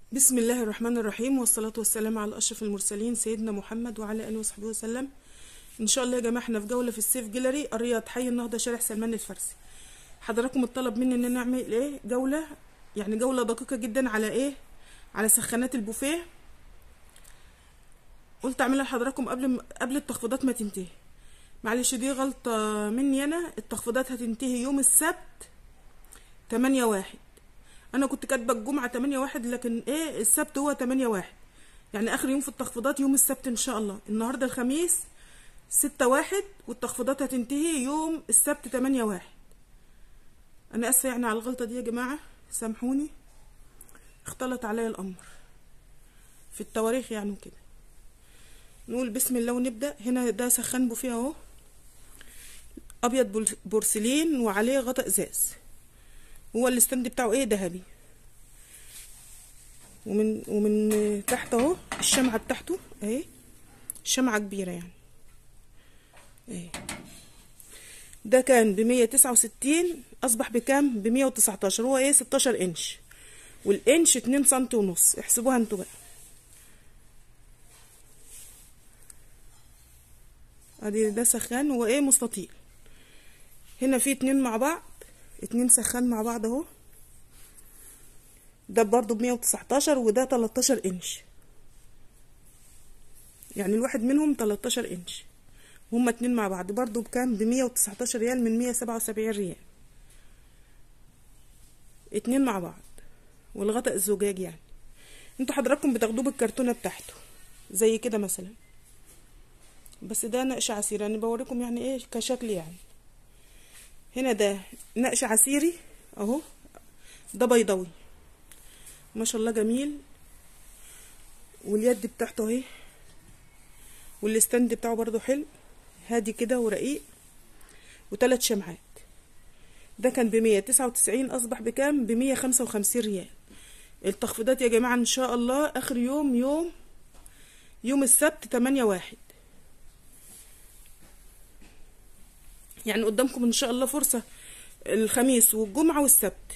بسم الله الرحمن الرحيم والصلاة والسلام على أشرف المرسلين سيدنا محمد وعلى آله وصحبه وسلم إن شاء الله يا جماعة احنا في جولة في السيف جيلري الرياض حي النهضة شارع سلمان الفارسي حضراتكم الطلب مني إن نعمل إيه جولة يعني جولة دقيقة جدا على إيه على سخانات البوفيه قلت أعملها لحضراتكم قبل قبل التخفيضات ما تنتهي معلش دي غلطة مني أنا التخفيضات هتنتهي يوم السبت تمانية واحد انا كنت كاتبه الجمعه 8 واحد لكن ايه السبت هو 8 واحد يعني اخر يوم في التخفيضات يوم السبت ان شاء الله النهارده الخميس 6 واحد والتخفيضات هتنتهي يوم السبت 8 واحد انا اسفه يعني على الغلطه دي يا جماعه سامحوني اختلط عليا الامر في التواريخ يعني وكده نقول بسم الله ونبدا هنا ده سخان بوفيه اهو ابيض بورسلين وعليه غطاء ازاز هو الستاند بتاعه ايه ذهبي ومن ومن تحت اهو الشمعة بتاعته اهي شمعة كبيرة يعني اهي ده كان بمية تسعة وستين اصبح بكام بمية وتسعتاشر هو ايه ستاشر انش والانش اتنين سنتي ونص احسبوها انتوا بقى ادي ده سخان هو ايه مستطيل هنا في اتنين مع بعض اتنين سخان مع بعض اهو ده برضو بمية وتسعتاشر وده تلاتاشر انش يعني الواحد منهم تلاتاشر انش هما اتنين مع بعض برضو بكام بمية وتسعتاشر ريال من مية سبعة وسبعين ريال اتنين مع بعض والغطاء الزجاج يعني انتوا حضراتكم بتاخدوه بالكرتونة بتاعته زي كده مثلا بس ده نقش عصير انا بوريكم يعني ايه كشكل يعني هنا ده نقش عسيري اهو ده بيضاوي ما شاء الله جميل واليد بتاعته اهي والستاند بتاعه برضو حلو هادي كده ورقيق وتلات شمعات ده كان بمية تسعة وتسعين اصبح بكام بمية خمسة وخمسين ريال التخفيضات يا جماعة ان شاء الله اخر يوم يوم يوم السبت تمانية واحد يعني قدامكم ان شاء الله فرصة الخميس والجمعة والسبت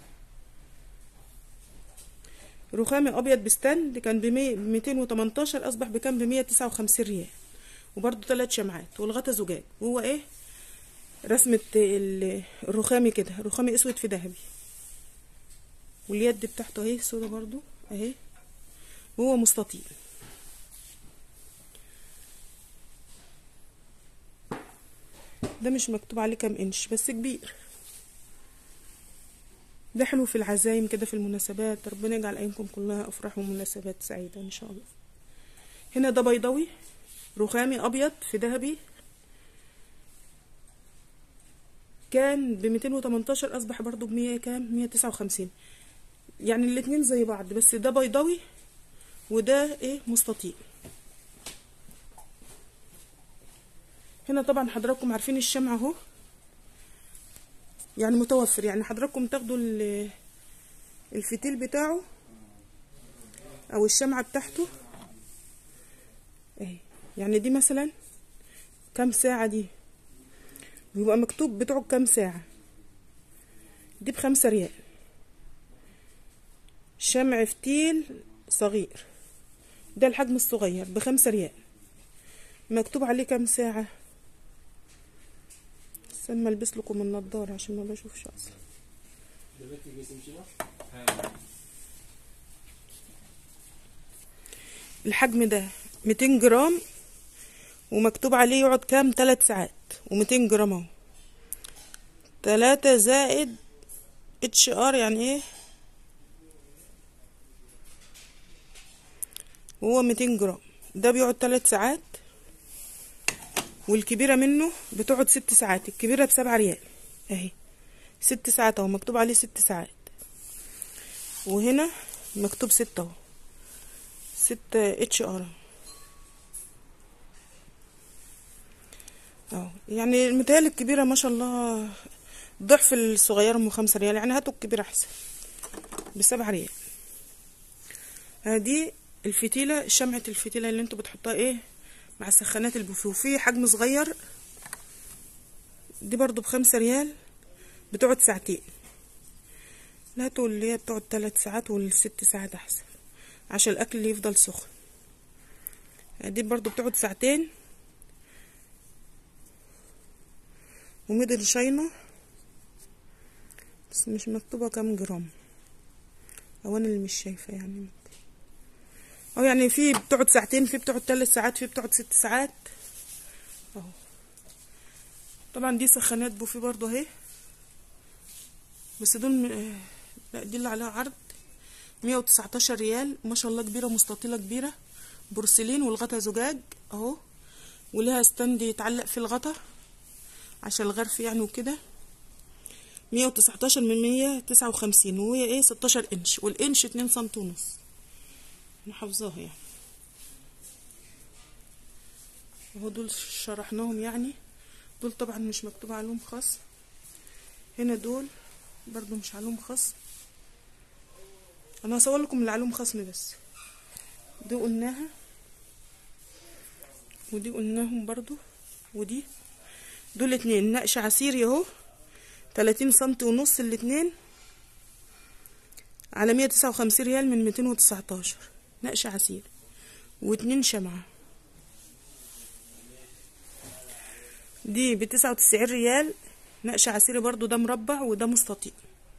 رخامي ابيض بستاند كان بميتين وتمنتاشر اصبح بكام بمية تسعة وخمسين ريال وبرضو تلات شمعات والغطا زجاج وهو ايه رسمة الرخامي كده رخامي اسود في ذهبي واليد بتاعته اهي سودا برضو اهي وهو مستطيل ده مش مكتوب عليه كام انش بس كبير ده حلو في العزايم كده في المناسبات ربنا يجعل ايامكم كلها افراح ومناسبات سعيدة ان شاء الله هنا ده بيضاوي رخامي ابيض في ذهبي كان بميتين وتمنتاشر اصبح برضو بمية كام مية تسعة وخمسين يعني الاتنين زي بعض بس ده بيضاوي وده ايه مستطيل هنا طبعا حضراتكم عارفين الشمع اهو يعني متوفر يعني حضراتكم تاخدوا الفتيل بتاعه او الشمعة بتاعته اهي يعني دي مثلا كام ساعة دي بيبقى مكتوب بتقعد كام ساعة دي بخمسة ريال شمع فتيل صغير ده الحجم الصغير بخمسة ريال مكتوب عليه كام ساعة استنى البس لكم النضاره عشان ما بشوفش اصلا الحجم ده 200 جرام ومكتوب عليه يقعد كام 3 ساعات و200 جرام اهو 3 زائد اتش ار يعني ايه وهو 200 جرام ده بيقعد 3 ساعات والكبيرة منه بتقعد ست ساعات الكبيرة بسبعة ريال اهي ست ساعات اهو مكتوب عليه ست ساعات وهنا مكتوب ستة اهو ستة اتش ار اهو يعني المتهيألي الكبيرة ما شاء الله ضعف الصغيرة ام خمسة ريال يعني هاتوا الكبيرة احسن بسبعة ريال ادي الفتيلة شمعة الفتيلة اللي انتوا بتحطوها ايه مع سخانات البوفيه وفي حجم صغير دي برضو بخمسة ريال بتقعد ساعتين لا تقول اللي هي بتقعد تلات ساعات والست ساعات احسن عشان الاكل اللي يفضل سخن دي برضو بتقعد ساعتين وميدل شاينة بس مش مكتوبة كام جرام او انا اللي مش شايفة يعني او يعني في بتقعد ساعتين في بتقعد ثلاث ساعات في بتقعد ست ساعات اهو طبعا دي سخانات بوفي برضو اهي بس دول م- لا دي اللي عليها عرض مية وتسعتاشر ريال ما شاء الله كبيرة مستطيلة كبيرة بورسلين والغطا زجاج اهو ولها ستاند يتعلق في الغطا عشان الغرف يعني وكده مية وتسعتاشر من مية تسعة وخمسين وهي ايه ستاشر انش والانش اتنين سنت ونص انا حافظاها يعني اهو دول شرحناهم يعني دول طبعا مش مكتوب عليهم خصم هنا دول برضو مش عليهم خصم انا هصور لكم اللي عليهم خصم بس دي قلناها ودي قلناهم برضو ودي دول اتنين نقش عسيري اهو تلاتين سنتي ونص الاتنين على مية تسعة وخمسين ريال من ميتين وتسعتاشر نقش عسيري واتنين شمعة دي بتسعة وتسعين ريال نقش عسيري برضو ده مربع وده مستطيل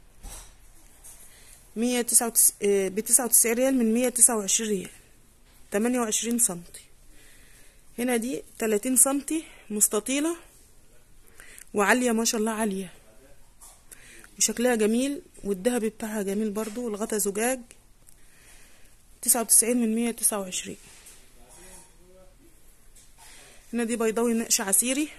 مية تسعة وتس... آه، بتسعة وتسعين ريال من مية تسعة وعشرين ريال تمانية وعشرين سنتي هنا دي تلاتين سنتي مستطيلة وعالية ما شاء الله عالية وشكلها جميل والذهب بتاعها جميل برضو والغطا زجاج تسعة وتسعين من مية تسعة وعشرين هنا دي بيضاوي نقش عسيري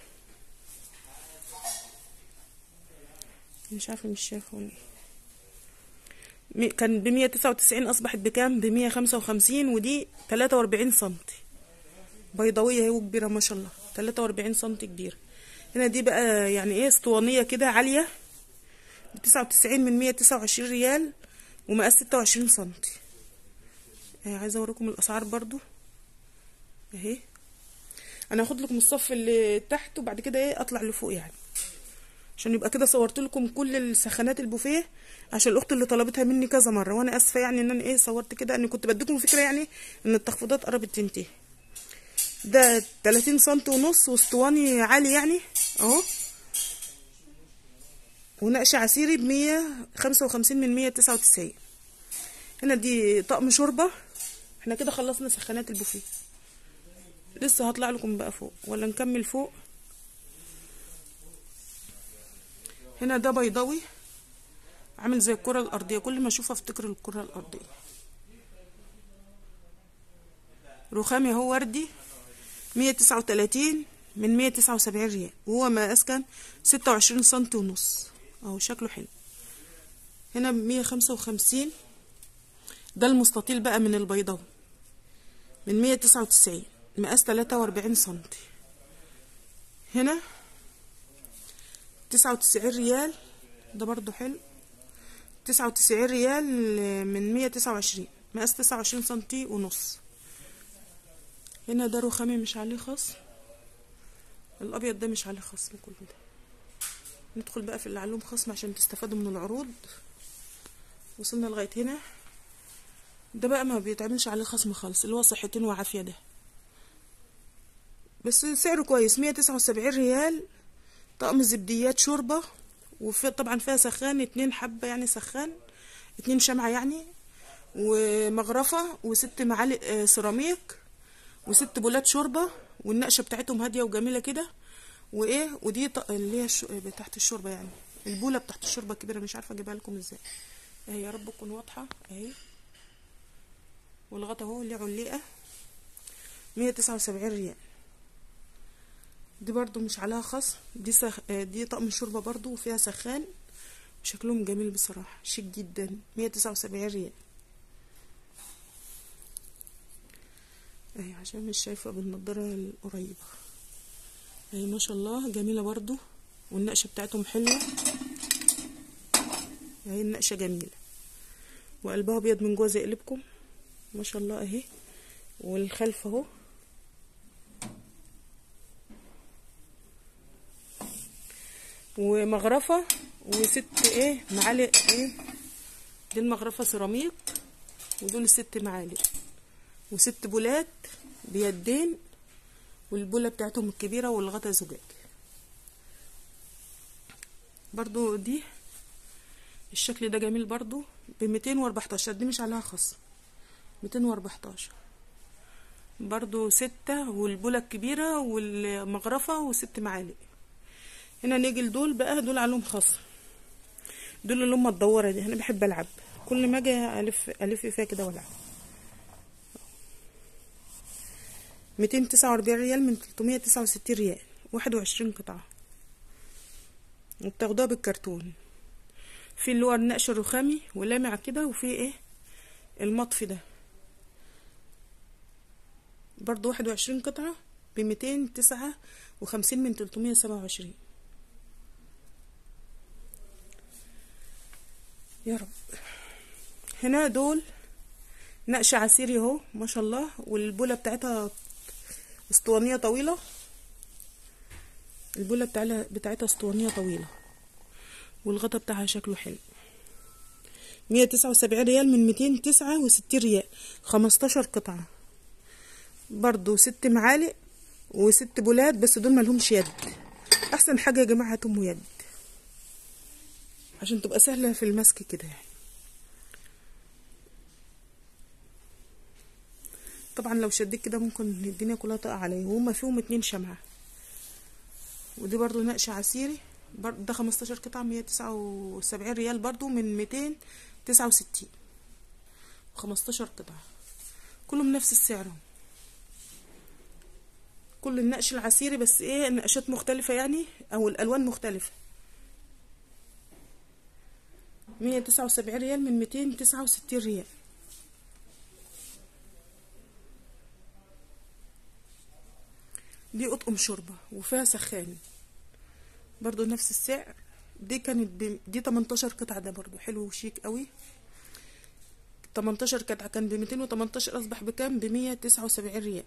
مش عارفة مش شايفة ولا إيه. مي- كان بمية تسعة وتسعين أصبحت بكام بمية خمسة وخمسين ودي تلاتة وأربعين سنتي بيضاوية اهي وكبيرة ما شاء الله تلاتة وأربعين سنتي كبيرة هنا دي بقى يعني ايه اسطوانية كده عالية بتسعة وتسعين من مية تسعة وعشرين ريال ومقاس ستة وعشرين سنتي اهي عايزة اوريكم الأسعار برضو اهي انا هاخد لكم الصف اللي تحت وبعد كده ايه اطلع لفوق يعني عشان يبقى كده صورت لكم كل السخانات البوفيه عشان الاخت اللي طلبتها مني كذا مره وانا اسفه يعني ان انا ايه صورت كده اني كنت بديكم فكره يعني ان التخفيضات قربت تنتهي ده 30 سم ونص واسطواني عالي يعني اهو ونقش عسيري ب 155 من 199 هنا دي طقم شوربه احنا كده خلصنا سخانات البوفيه لسه هطلع لكم بقى فوق ولا نكمل فوق هنا ده بيضاوي عامل زي الكرة الأرضية كل ما أشوفه أفتكر الكرة الأرضية رخامي هو وردي مية تسعة وتلاتين من مية تسعة وسبعين ريال وهو مقاس كان ستة وعشرين سنتي ونص أهو شكله حلو هنا مية خمسة وخمسين ده المستطيل بقى من البيضاوي من مية تسعة وتسعين مقاس تلاتة وأربعين سنتي هنا تسعة وتسعين ريال ده برضو حلو تسعة وتسعين ريال من مية تسعة وعشرين مقاس تسعة وعشرين سنتي ونص هنا ده رخامي مش عليه خصم الأبيض ده مش عليه خصم كله ده ندخل بقى في اللي عليهم خصم عشان تستفادوا من العروض وصلنا لغاية هنا ده بقى ما بيتعملش عليه خصم خالص اللي هو صحتين وعافية ده بس سعره كويس مية تسعة وسبعين ريال طقم زبديات شوربة وفي طبعا فيها سخان اتنين حبة يعني سخان اتنين شمعة يعني ومغرفة وست معالق آه، سيراميك وست بولات شوربة والنقشة بتاعتهم هادية وجميلة كده وايه ودي ط- اللي هي الش- بتاعت الشوربة يعني البولة بتاعت الشوربة كبيرة مش عارفة اجيبها لكم ازاي اهي يا رب تكون واضحة اهي والغطا اهو اللي علقة مية تسعة وسبعين ريال دي برضو مش عليها خصم دي سخ... آه، دي طقم شوربة برضو وفيها سخان شكلهم جميل بصراحة شيك جدا مية تسعة وسبعين ريال اهي عشان مش شايفة بالنضارة القريبة اهي ما شاء الله جميلة برضو والنقشة بتاعتهم حلوة اهي النقشة جميلة وقلبها ابيض من جوه زي قلبكم ما شاء الله اهي والخلف اهو ومغرفة وست ايه معالق ايه دي المغرفة سيراميك ودول ست معالق وست بولات بيدين والبولة بتاعتهم الكبيرة والغطا زجاج برضو دي الشكل ده جميل برضو بميتين واربعتاشر دي مش عليها خصم ميتين واربعتاشر برضو ستة والبولة الكبيرة والمغرفة وست معالق هنا نيجي لدول بقى دول عليهم خصم دول اللي هم الدورة دي انا بحب العب كل ما اجي الف الف فيها كده والعب ميتين تسعة واربعين ريال من تلتمية تسعة وستين ريال واحد وعشرين قطعة وبتاخدوها بالكرتون في اللي هو النقش الرخامي ولامع كده وفي ايه المطفي ده برضو واحد وعشرين قطعة بميتين تسعة وخمسين من تلتمية سبعة وعشرين يا رب هنا دول نقش عسيري اهو ما شاء الله والبولة بتاعتها اسطوانية طويلة البولة بتاعتها بتاعتها اسطوانية طويلة والغطا بتاعها شكله حلو مية تسعة وسبعين ريال من ميتين تسعة وستين ريال خمستاشر قطعة برضو ست معالق وست بولات بس دول ملهمش يد احسن حاجة يا جماعة هاتهم يد عشان تبقى سهلة في المسك كده يعني طبعا لو شديت كده ممكن الدنيا كلها تقع عليه وهما فيهم اتنين شمعة ودي برضو نقش عسيري برضو ده خمستاشر قطعة مية تسعة وسبعين ريال برضو من ميتين تسعة وستين وخمستاشر قطعة كلهم نفس السعر كل النقش العسيري بس ايه نقشات مختلفة يعني او الالوان مختلفة مية تسعة وسبعين ريال من ميتين تسعة وستين ريال دي اطقم شوربة وفيها سخان برضو نفس السعر دي كانت ب... دي 18 قطعة ده برضو حلو وشيك قوي 18 قطعة كان ب 218 اصبح بكام ب 179 ريال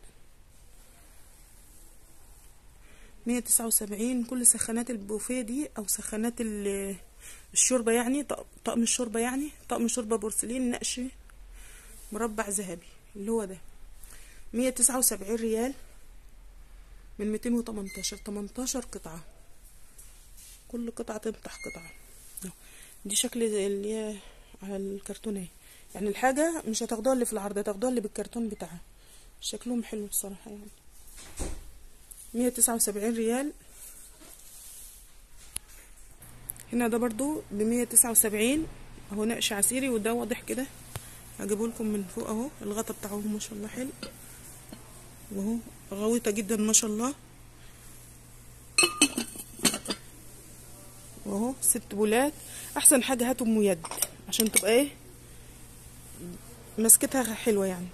179 كل سخانات البوفيه دي او سخانات الشوربة يعني طقم الشوربة يعني طقم شوربة بورسلين نقش مربع ذهبي اللي هو ده 179 ريال من 218 18 قطعة كل قطعة تمطح قطعة دي شكل اللي هي على الكرتونية يعني الحاجة مش هتاخدوها اللي في العرض هتاخدوها اللي بالكرتون بتاعها شكلهم حلو بصراحة يعني مية تسعة وسبعين ريال هنا ده برضو بمية تسعة وسبعين اهو نقش عسيري وده واضح كده هجيبه لكم من فوق اهو الغطا بتاعه ما شاء الله حلو واهو غويطة جدا ما شاء الله واهو ست بولات احسن حاجة هاتوا ام يد عشان تبقى ايه مسكتها حلوة يعني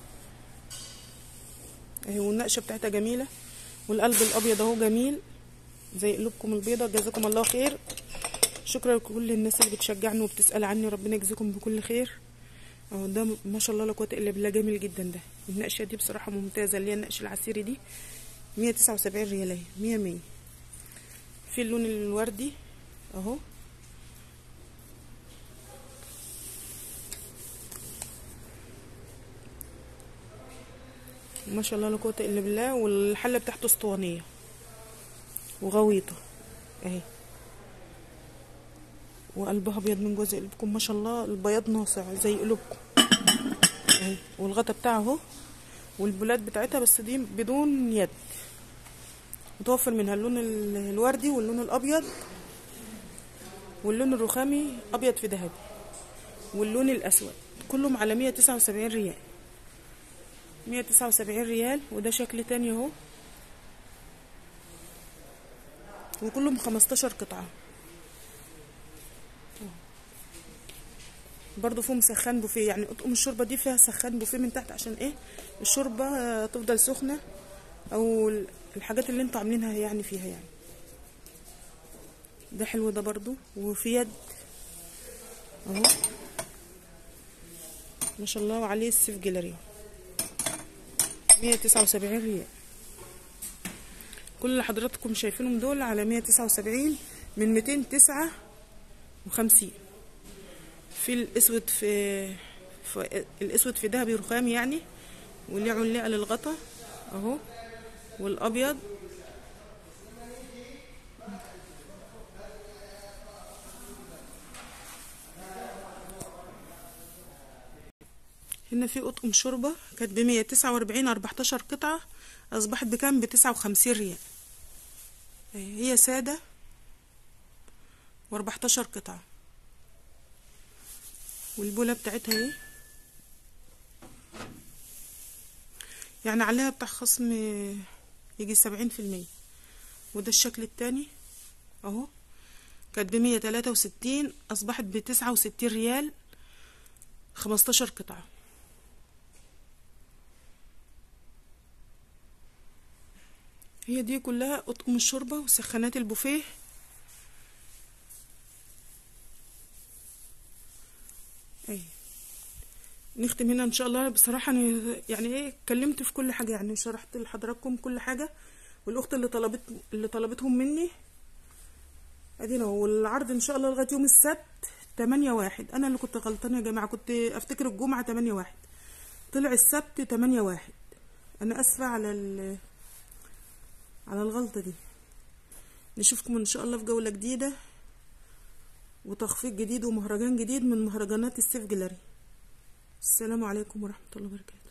اهي والنقشة بتاعتها جميلة والقلب الابيض اهو جميل زي قلوبكم البيضة جزاكم الله خير شكرا لكل الناس اللي بتشجعني وبتسأل عني ربنا يجزيكم بكل خير اهو ده ما شاء الله لا قوه الا بالله جميل جدا ده النقشه دي بصراحه ممتازه اللي هي النقش العسيري دي 179 ريال اهي 100 100 في اللون الوردي اهو ما شاء الله لا قوه الا بالله والحله بتاعته اسطوانيه وغويطه اهي وقلبها ابيض من جوه زي قلبكم ما شاء الله البياض ناصع زي قلوبكم اهي والغطا بتاعه اهو والبولات بتاعتها بس دي بدون يد متوفر منها اللون الوردي واللون الابيض واللون الرخامي ابيض في ذهبي واللون الاسود كلهم على 179 ريال 179 ريال وده شكل تاني اهو وكلهم 15 قطعه برضو فيهم سخان بوفيه يعني اطقم الشوربه دي فيها سخان بوفيه من تحت عشان ايه الشوربه تفضل سخنه او الحاجات اللي انتوا عاملينها يعني فيها يعني ده حلو ده برضو وفي يد اهو ما شاء الله وعليه السيف جاليري مية تسعة وسبعين ريال كل اللي حضراتكم شايفينهم دول على مية تسعة وسبعين من ميتين تسعة وخمسين في الاسود في الاسود في ذهبي رخام يعني وليه علقه للغطا اهو والابيض هنا في اطقم شوربه كانت بمية تسعة واربعين اربعتاشر قطعه اصبحت بكام بتسعة وخمسين ريال هي ساده واربعتاشر قطعه والبوله بتاعتها اهي يعني عليها بتاع خصم يجي سبعين في المية وده الشكل التاني اهو كانت بمية تلاتة وستين اصبحت بتسعة وستين ريال خمستاشر قطعة هي دي كلها اطقم الشوربة وسخانات البوفيه اهي نختم هنا ان شاء الله بصراحه انا يعني ايه اتكلمت في كل حاجه يعني شرحت لحضراتكم كل حاجه والاخت اللي طلبت اللي طلبتهم مني ادينا والعرض ان شاء الله لغايه يوم السبت تمانية واحد انا اللي كنت غلطانه يا جماعه كنت افتكر الجمعه تمانية واحد طلع السبت تمانية واحد انا اسفه على ال على الغلطه دي نشوفكم ان شاء الله في جوله جديده وتخفيض جديد ومهرجان جديد من مهرجانات السيف جلاري السلام عليكم ورحمة الله وبركاته